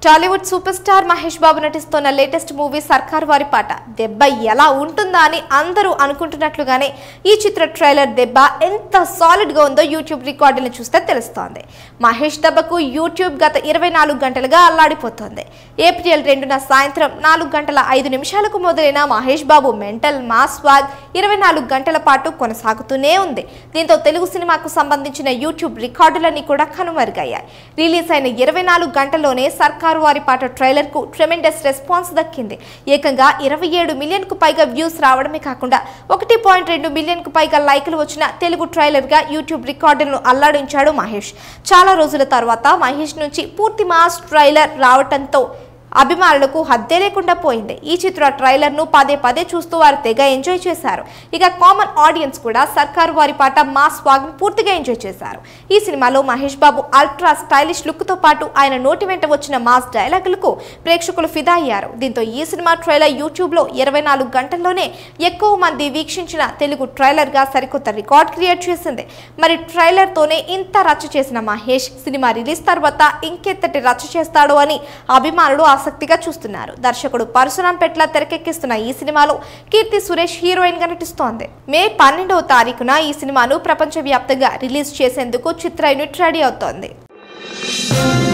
Tollywood super star Mahesh Babu నటిస్తున్న latest movie సర్కార్ వారి పాట దెబ్బ ఎలా ఉంటుందా అని అందరూ అనుకుంటున్నట్లుగానే ఈ చిత్ర ట్రైలర్ దెబ్బ ఎంత సాలిడ్ గా ఉందో యూట్యూబ్ రికార్డులను చూస్తే తెలుస్తోంది మహేష్ దెబ్బకు యూట్యూబ్ గత ఇరవై నాలుగు గంటలుగా అల్లాడిపోతోంది ఏప్రిల్ రెండున సాయంత్రం నాలుగు గంటల ఐదు నిమిషాలకు మొదలైన మహేష్ బాబు మెంటల్ మాస్ వాగ్ ఇరవై నాలుగు గంటల పాటు కొనసాగుతూనే ఉంది దీంతో తెలుగు సినిమాకు సంబంధించిన యూట్యూబ్ రికార్డులన్నీ కూడా కనుమరుగయ్యాయి రిలీజ్ అయిన ఇరవై నాలుగు గంటల్లోనే సర్కారు వారి పాట ట్రైలర్ కు ట్రెమెండస్ రెస్పాన్స్ దక్కింది ఏకంగా ఇరవై ఏడు మిలియన్ కు పైగా వ్యూస్ రావడమే కాకుండా ఒకటి పాయింట్ రెండు మిలియన్ కు పైగా లైకులు వచ్చిన తెలుగు ట్రైలర్ గా యూట్యూబ్ రికార్డులను అల్లాడించాడు మహేష్ చాలా రోజుల తర్వాత మహేష్ నుంచి పూర్తి మాస్ ట్రైలర్ రావటంతో అభిమానులకు హద్దే లేకుండా పోయింది ఈ చిత్ర ట్రైలర్ ను పదే పదే చూస్తూ వారు తెగ ఎంజాయ్ చేశారు ఇక కామన్ ఆడియన్స్ కూడా సర్కారు వారి పాట మాస్ వాగ్ పూర్తిగా ఎంజాయ్ చేశారు ఈ సినిమాలో Mahesh Babu ultra stylish look తో పాటు ఆయన నోటి వెంట వచ్చిన మాస్ డైలాగులకు ప్రేక్షకులు ఫిదా అయ్యారు దీంతో ఈ సినిమా ట్రైలర్ యూట్యూబ్ లో ఇరవై నాలుగు గంటల్లోనే ఎక్కువ మంది వీక్షించిన తెలుగు ట్రైలర్ గా సరికొత్త రికార్డ్ క్రియేట్ చేసింది మరి ట్రైలర్ తోనే ఇంత రచ్చ చేసిన మహేష్ సినిమా రిలీజ్ తర్వాత ఇంకెంతటి రచ్చ చేస్తాడో అని అభిమానులు ఆసక్తిగా చూస్తున్నారు దర్శకుడు పరశురాం పెట్ల తెరకెక్కిస్తున్న ఈ సినిమాలో కీర్తి సురేష్ హీరోయిన్ గా నటిస్తోంది మే పన్నెండవ తారీఖున ఈ సినిమాను ప్రపంచవ్యాప్తంగా రిలీజ్ చేసేందుకు చిత్ర యూనిట్ రెడీ అవుతోంది